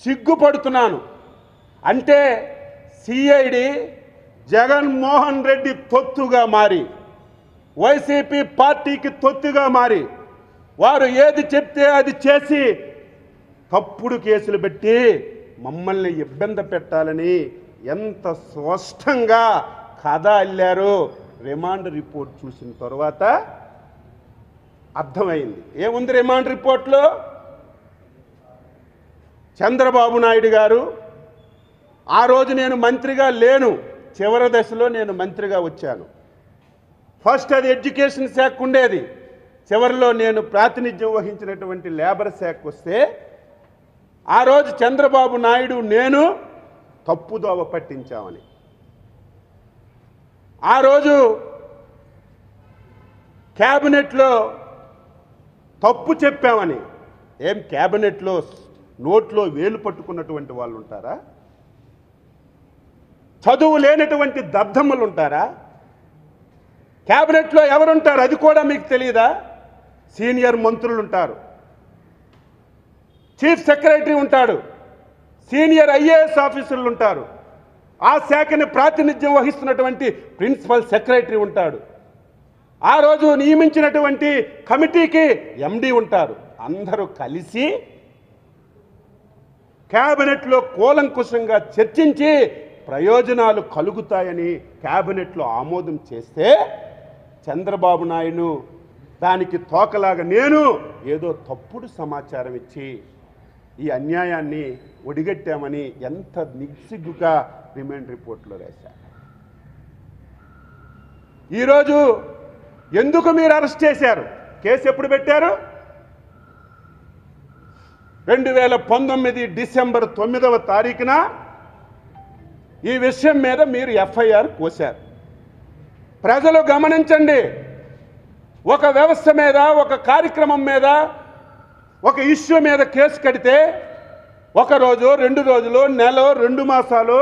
సిగ్గుపడుతున్నాను అంటే సిఐడి జగన్మోహన్ రెడ్డి తొత్తుగా మారి వైసీపీ పార్టీకి తొత్తుగా మారి వారు ఏది చెప్తే అది చేసి తప్పుడు కేసులు పెట్టి మమ్మల్ని ఇబ్బంది పెట్టాలని ఎంత స్పష్టంగా కథ అల్లారో రిమాండ్ రిపోర్ట్ చూసిన తర్వాత అర్థమైంది ఏముంది రిమాండ్ రిపోర్ట్లో చంద్రబాబు నాయుడు గారు ఆ రోజు నేను మంత్రిగా లేను చివరి దశలో నేను మంత్రిగా వచ్చాను ఫస్ట్ అది ఎడ్యుకేషన్ శాఖ ఉండేది చివరిలో నేను ప్రాతినిధ్యం వహించినటువంటి లేబర్ శాఖ వస్తే ఆ రోజు చంద్రబాబు నాయుడు నేను తప్పుదోవ పట్టించామని ఆ రోజు క్యాబినెట్లో తప్పు చెప్పామని ఏం క్యాబినెట్లో నోట్లో వేలు పట్టుకున్నటువంటి వాళ్ళు ఉంటారా చదువు లేనటువంటి దద్దమ్మలు ఉంటారా క్యాబినెట్లో ఎవరుంటారు అది కూడా మీకు తెలియదా సీనియర్ మంత్రులు ఉంటారు చీఫ్ సెక్రటరీ ఉంటాడు సీనియర్ ఐఏఎస్ ఆఫీసర్లు ఉంటారు ఆ శాఖని ప్రాతినిధ్యం వహిస్తున్నటువంటి ప్రిన్సిపల్ సెక్రటరీ ఉంటాడు ఆ రోజు నియమించినటువంటి కమిటీకి ఎండి ఉంటారు అందరూ కలిసి క్యాబినెట్లో కూలంకుషంగా చర్చించి ప్రయోజనాలు కలుగుతాయని క్యాబినెట్లో ఆమోదం చేస్తే చంద్రబాబు నాయుడు దానికి తోకలాగా నేను ఏదో తప్పుడు సమాచారం ఇచ్చి ఈ అన్యాయాన్ని ఒడిగట్టామని ఎంత నిగ్సిగ్గుగా రిమైండ్ రిపోర్ట్లో రాశారు ఈరోజు ఎందుకు మీరు అరెస్ట్ చేశారు కేసు ఎప్పుడు పెట్టారు రెండు వేల పంతొమ్మిది డిసెంబర్ తొమ్మిదవ తారీఖున ఈ విషయం మీద మీరు ఎఫ్ఐఆర్ కోశారు ప్రజలు గమనించండి ఒక వ్యవస్థ మీద ఒక కార్యక్రమం మీద ఒక ఇష్యూ మీద కేసు కడితే ఒక రోజు రెండు రోజులు నెల రెండు మాసాలు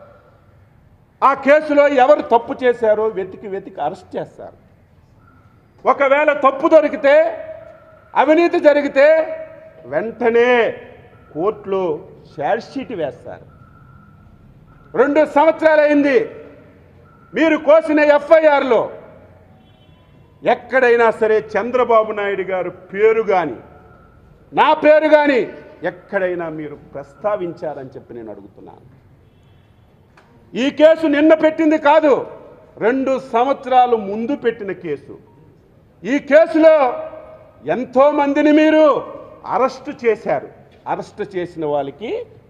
ఆ కేసులో ఎవరు తప్పు చేశారో వెతికి వెతికి అరెస్ట్ చేస్తారు ఒకవేళ తప్పు దొరికితే అవినీతి జరిగితే వెంటనే కోర్టులో షీట్ వేస్తారు రెండు సంవత్సరాలైంది మీరు కోసిన ఎఫ్ఐఆర్లో ఎక్కడైనా సరే చంద్రబాబు నాయుడు గారు పేరు కానీ నా పేరు కానీ ఎక్కడైనా మీరు ప్రస్తావించారని చెప్పి నేను అడుగుతున్నాను ఈ కేసు నిన్న పెట్టింది కాదు రెండు సంవత్సరాలు ముందు పెట్టిన కేసు ఈ కేసులో ఎంతో మందిని మీరు అరెస్ట్ చేశారు అరెస్ట్ చేసిన వాళ్ళకి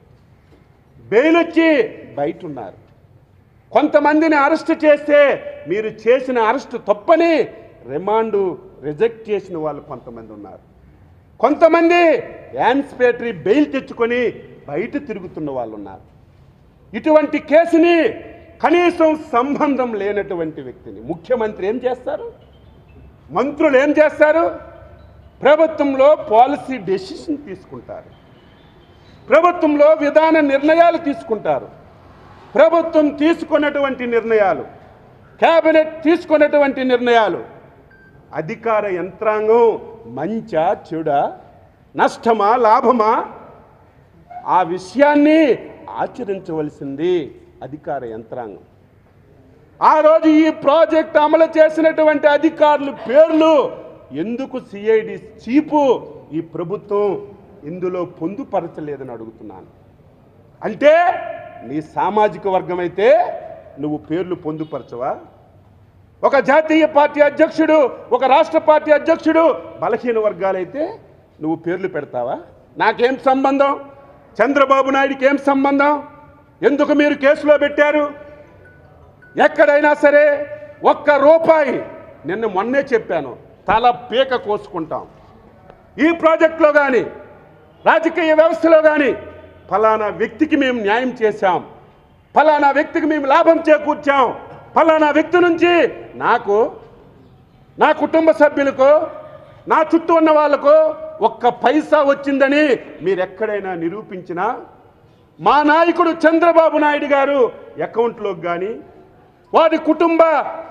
బెయిల్ వచ్చి బయట ఉన్నారు కొంతమందిని అరెస్ట్ చేస్తే మీరు చేసిన అరెస్ట్ తప్పని రిమాండ్ రిజెక్ట్ చేసిన వాళ్ళు కొంతమంది ఉన్నారు కొంతమంది యాన్స్పేటరీ బెయిల్ తెచ్చుకొని బయట తిరుగుతున్న వాళ్ళు ఉన్నారు ఇటువంటి కేసుని కనీసం సంబంధం లేనటువంటి వ్యక్తిని ముఖ్యమంత్రి ఏం చేస్తారు మంత్రులు ఏం చేస్తారు ప్రభుత్వంలో పాలసీ డెసిషన్ తీసుకుంటారు ప్రభుత్వంలో విధాన నిర్ణయాలు తీసుకుంటారు ప్రభుత్వం తీసుకున్నటువంటి నిర్ణయాలు కేబినెట్ తీసుకున్నటువంటి నిర్ణయాలు అధికార యంత్రాంగం మంచా చెడా నష్టమా లాభమా ఆ విషయాన్ని ఆచరించవలసింది అధికార యంత్రాంగం ఆ రోజు ఈ ప్రాజెక్ట్ అమలు చేసినటువంటి అధికారుల పేర్లు ఎందుకు సిఐడి చీపు ఈ ప్రభుత్వం ఇందులో పొందుపరచలేదని అడుగుతున్నాను అంటే నీ సామాజిక వర్గం అయితే నువ్వు పేర్లు పొందుపరచవా ఒక జాతీయ పార్టీ అధ్యక్షుడు ఒక రాష్ట్ర పార్టీ అధ్యక్షుడు బలహీన వర్గాలైతే నువ్వు పేర్లు పెడతావా నాకేం సంబంధం చంద్రబాబు నాయుడికి ఏం సంబంధం ఎందుకు మీరు కేసులో పెట్టారు ఎక్కడైనా సరే ఒక్క రూపాయి నిన్న మొన్నే చెప్పాను తల పీక కోసుకుంటాం ఈ ప్రాజెక్టులో కానీ రాజకీయ వ్యవస్థలో కానీ ఫలానా వ్యక్తికి మేము న్యాయం చేశాం ఫలానా వ్యక్తికి మేము లాభం చేకూర్చాం ఫలానా వ్యక్తి నుంచి నాకు నా కుటుంబ సభ్యులకు నా చుట్టూ ఉన్న వాళ్ళకు ఒక్క పైసా వచ్చిందని మీరు ఎక్కడైనా నిరూపించినా మా నాయకుడు చంద్రబాబు నాయుడు గారు అకౌంట్లోకి కానీ వారి కుటుంబ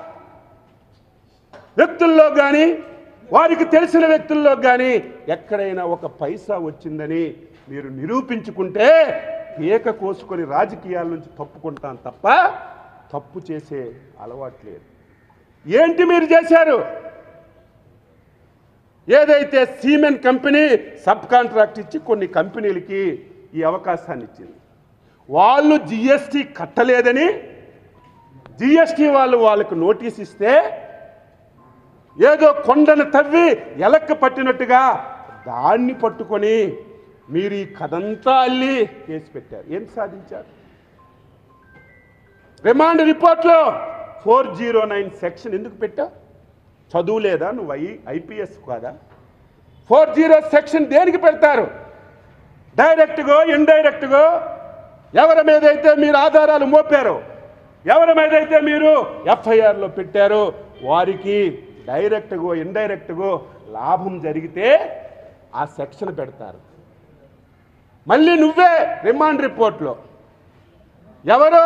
వ్యక్తుల్లో కానీ వారికి తెలిసిన వ్యక్తుల్లో కానీ ఎక్కడైనా ఒక పైసా వచ్చిందని మీరు నిరూపించుకుంటే పీక కోసుకొని రాజకీయాల నుంచి తప్పుకుంటాం తప్ప తప్పు చేసే అలవాటు లేదు ఏంటి మీరు చేశారు ఏదైతే సీమెన్ కంపెనీ సబ్ కాంట్రాక్ట్ ఇచ్చి కొన్ని కంపెనీలకి ఈ అవకాశాన్ని ఇచ్చింది వాళ్ళు జిఎస్టీ కట్టలేదని జిఎస్టీ వాళ్ళు వాళ్ళకు నోటీస్ ఇస్తే ఏదో కొండను తవ్వి ఎలక్క పట్టినట్టుగా దాన్ని పట్టుకొని మీరు ఈ కథంతా అల్లి కేసు పెట్టారు ఏం సాధించారు రిమాండ్ రిపోర్ట్లో ఫోర్ జీరో నైన్ సెక్షన్ ఎందుకు పెట్టావు చదువు లేదా నువ్వు ఐ ఐపీఎస్ కాదా ఫోర్ జీరో సెక్షన్ దేనికి పెడతారు డైరెక్ట్గో ఇండైరెక్ట్గో ఎవరి మీద అయితే మీరు ఆధారాలు మోపారో ఎవరి మీద అయితే మీరు ఎఫ్ఐఆర్లో పెట్టారో వారికి డైరెక్ట్గో ఇండైరెక్ట్గో లాభం జరిగితే ఆ సెక్షన్ పెడతారు మళ్ళీ నువ్వే రిమాండ్ రిపోర్ట్లో ఎవరో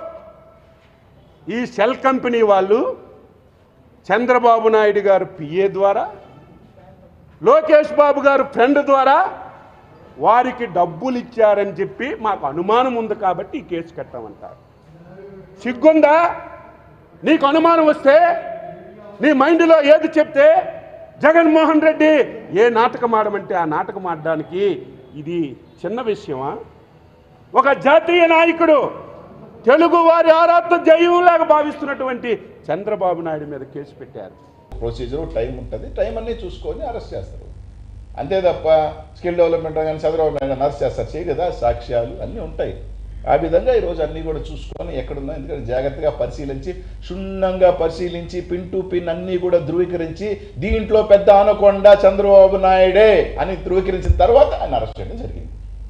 ఈ షెల్ కంపెనీ వాళ్ళు చంద్రబాబు నాయుడు గారు పిఏ ద్వారా లోకేష్ బాబు గారు ఫ్రెండ్ ద్వారా వారికి డబ్బులు ఇచ్చారని చెప్పి మాకు అనుమానం ఉంది కాబట్టి ఈ కేసు కట్టామంటారు సిగ్గుందా నీకు అనుమానం వస్తే నీ మైండ్లో ఏది చెప్తే జగన్మోహన్ రెడ్డి ఏ నాటకం ఆడమంటే ఆ నాటకం ఆడడానికి ఇది చిన్న విషయమా ఒక జాతీయ నాయకుడు తెలుగు వారి ఆరాధన జయంలాగా భావిస్తున్నటువంటి చంద్రబాబు నాయుడు మీద కేసు పెట్టారు ప్రొసీజర్ టైం ఉంటుంది టైం అన్నీ చూసుకొని అరెస్ట్ చేస్తారు అంతే తప్ప స్కిల్ డెవలప్మెంట్ కానీ చంద్రబాబు నాయుడు అరెస్ట్ చేస్తారు చేయ కదా సాక్ష్యాలు అన్నీ ఉంటాయి ఆ విధంగా ఈరోజు అన్నీ కూడా చూసుకొని ఎక్కడున్నా ఎందుకంటే జాగ్రత్తగా పరిశీలించి క్షుణ్ణంగా పరిశీలించి పిన్ టు పిన్ అన్నీ కూడా ధృవీకరించి దీంట్లో పెద్ద అనకొండ చంద్రబాబు నాయుడే అని ధృవీకరించిన తర్వాత ఆయన అరెస్ట్ చేయడం జరిగింది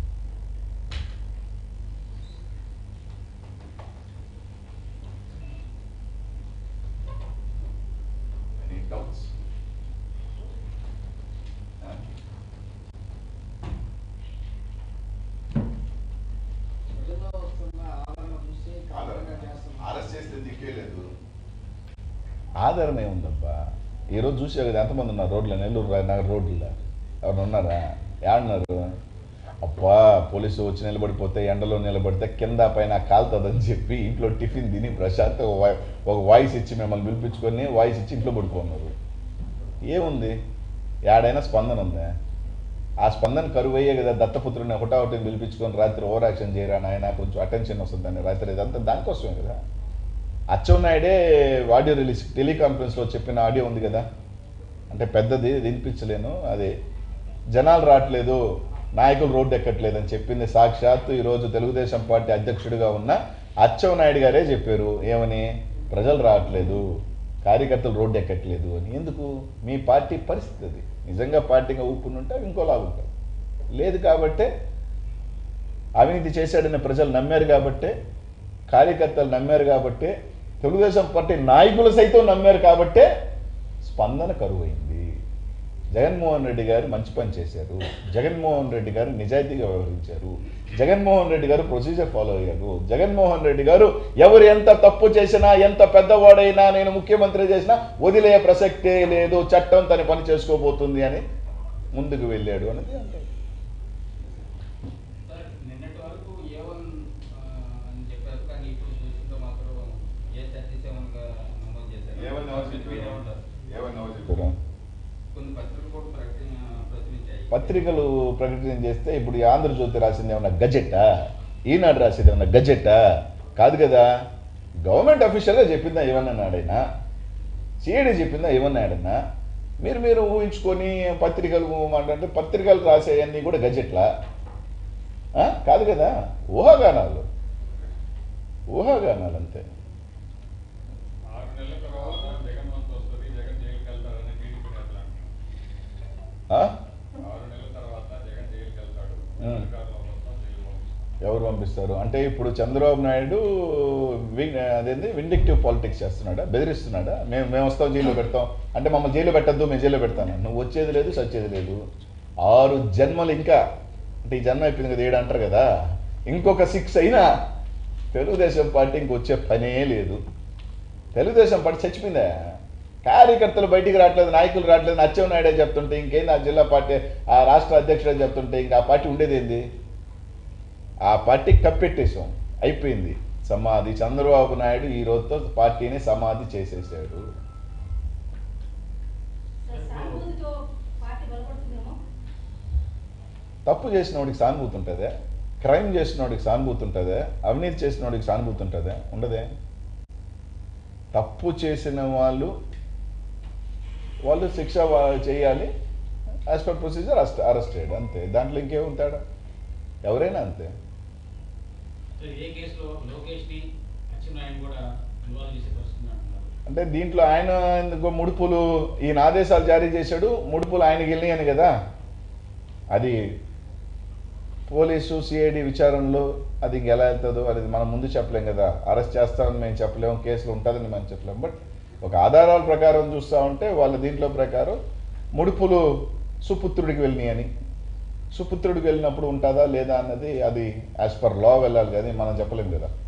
Any doubts? ప్రజల్లో వస్తున్న ఆదరణ చూసి కారణంగా చేస్తున్నారు అరెస్ట్ చేస్తే దిక్కే లేదు ఆధారం ఏముందబ్బా ఈరోజు చూసే కదా ఎంతమంది ఉన్నారు రోడ్ల నెల్లూరు రా- నగర రోడ్లలో ఎవరు ఉన్నారా ఏడున్నారు అబ్బా పోలీసు వచ్చి నిలబడిపోతే ఎండలో నిలబడితే కింద పైన కాలుతుందని చెప్పి ఇంట్లో టిఫిన్ తిని ప్రశాంత్ ఒక వా- ఒక వాయిస్ ఇచ్చి మిమ్మల్ని పిలిపించుకొని వాయిస్ ఇచ్చి ఇంట్లో పడుకున్నారు ఏముంది ఏడైనా స్పందన ఉందా ఆ స్పందన కరువు అయ్యే కదా దత్తపుత్రుని హుటాహుటిని పిలిపించుకొని రాత్రి ఓవర్ యాక్షన్ చేయరా నాయన కొంచెం అటెన్షన్ వస్తుందని రాత్రి ఇదంతా దానికోసమే కదా అచ్చెన్నాయుడే ఆడియో రిలీజ్ టెలికాన్ఫరెన్స్లో చెప్పిన ఆడియో ఉంది కదా అంటే పెద్దది వినిపించలేను అది జనాలు రావట్లేదు నాయకులు రోడ్డు ఎక్కట్లేదు అని చెప్పింది సాక్షాత్తు ఈరోజు తెలుగుదేశం పార్టీ అధ్యక్షుడిగా ఉన్న అచ్చెన్నాయుడు గారే చెప్పారు ఏమని ప్రజలు రావట్లేదు కార్యకర్తలు రోడ్డు ఎక్కట్లేదు అని ఎందుకు మీ పార్టీ పరిస్థితి అది నిజంగా పార్టీగా ఊపుకుంటుంటే అవి ఇంకోలాగా ఉంటుంది లేదు కాబట్టే అవినీతి చేశాడని ప్రజలు నమ్మారు కాబట్టే కార్యకర్తలు నమ్మారు కాబట్టే తెలుగుదేశం పార్టీ నాయకులు సైతం నమ్మారు కాబట్టే స్పందన కరువైంది జగన్మోహన్ రెడ్డి గారు మంచి పని చేశారు జగన్మోహన్ రెడ్డి గారు నిజాయితీగా వ్యవహరించారు జగన్మోహన్ రెడ్డి గారు ప్రొసీజర్ ఫాలో అయ్యారు జగన్మోహన్ రెడ్డి గారు ఎవరు ఎంత తప్పు చేసినా ఎంత పెద్దవాడైనా నేను ముఖ్యమంత్రి చేసినా వదిలే ప్రసక్తే లేదు చట్టం తన పని చేసుకోబోతుంది అని ముందుకు వెళ్ళాడు అనేది అంటారు సార్ నిన్నటి వరకు ఏ వన్ అని చెప్పారు కానీ ఇప్పుడు చూస్తుంటే మాత్రం ఏ థర్టీ సెవెన్ గా నమోదు చేశారు మీరేమంటారు? చెప్పారు కొన్ని పత్రికలు కూడా ప్రకటన ప్రచురించాయి పత్రికలు ప్రకటన చేస్తే ఇప్పుడు ఈ ఆంధ్రజ్యోతి రాసింది ఏమన్నా గజెట్టా ఈనాడు రాసేది ఏమన్నా గజెట్టా కాదు కదా గవర్నమెంట్ అఫీషియల్గా చెప్పిందా ఏమన్నా నాడైనా సిఐడి చెప్పిందా ఏమన్నా ఆడన్నా మీరు మీరు ఊహించుకొని పత్రికలు అంటే పత్రికలు రాసేవన్నీ కూడా గజెట్లా ఆ? కాదు కదా ఊహాగానాలు ఊహాగానాలు అంతే ఆరు నెలల తర్వాత జగన్ వంతు వస్తుంది జగన్ జైలుకి వెళ్తారని టీడీపీ నేతలు అంటున్నారు ఆ? ఆరు నెలల తర్వాత జగన్ జైలుకి వెళ్తాడు ఉం. అధికారుల మొత్తం జైలు పంపిస్తారు ఎవరు పంపిస్తారు అంటే ఇప్పుడు చంద్రబాబు నాయుడు వి- అదేంది విండిక్టివ్ పాలిటిక్స్ చేస్తున్నాడా బెదిరిస్తున్నాడా మేము మేము వస్తాం జైల్లో పెడతాం అంటే మమ్మల్ని జైల్లో పెట్టద్దు మేము జైల్లో పెడతాను నువ్వు వచ్చేది లేదు సచ్చేది లేదు ఆరు జన్మలు ఇంకా అంటే ఈ జన్మ అయిపోయింది కదా ఏడు అంటారు కదా ఇంకొక సిక్స్ అయినా తెలుగుదేశం పార్టీ ఇంకొచ్చే పనే లేదు తెలుగుదేశం పార్టీ చచ్చిపోయిందా కార్యకర్తలు బయటికి రావట్లేదు నాయకులు రావట్లేదు అచ్చెం నాయుడే చెప్తుంటే ఇంకేంది ఆ జిల్లా పార్టీ ఆ రాష్ట్ర అధ్యక్షుడే చెప్తుంటే ఇంకా ఆ పార్టీ ఉండేది ఏంది ఆ పార్టీ కప్పెట్టేసాం అయిపోయింది సమాధి చంద్రబాబు నాయుడు ఈ రోజుతో పార్టీని సమాధి చేసేసాడు సార్ సానుభూతితో పార్టీ బలపడుతుందేమో తప్పు చేసిన వాడికి సానుభూతి ఉంటుందే క్రైమ్ చేసిన వాడికి సానుభూతి ఉంటుందే అవినీతి చేసిన వాడికి సానుభూతి ఉంటుందే ఉండదే తప్పు చేసిన వాళ్ళు వాళ్ళు శిక్ష వా- చేయాలి as per procedure arrest arrest చేయడం అంతే దాంట్లో ఇంకేముంటాడా ఎవరైనా అంతే సో ఏ కేసులో లోకేష్ ని అచ్చెన్నాయుడు కూడా ఇన్వాల్వ్ చేసే పరిస్థితి అంటున్నారు అంటే దీంట్లో ఆయన ఎందుకో ముడుపులు ఈయన ఆదేశాలు జారీ చేశాడు ముడుపులు ఆయనకి వెళ్ళినాయని కదా అది పోలీసు సిఐడి విచారణలో అది ఇంక ఎలా వెళ్తుందో అది మనం ముందు చెప్పలేం కదా అరెస్ట్ చేస్తామని మేము చెప్పలేము కేసులు ఉంటుందని మనం చెప్పలేం బట్ ఒక ఆధారాల ప్రకారం చూస్తూ ఉంటే వాళ్ళ దీంట్లో ప్రకారం ముడుపులు సుపుత్రుడికి వెళ్ళినాయని సుపుత్రుడికి వెళ్ళినప్పుడు ఉంటుందా లేదా అన్నది అది యాజ్ పర్ లా వెళ్ళాలి కానీ మనం చెప్పలేం కదా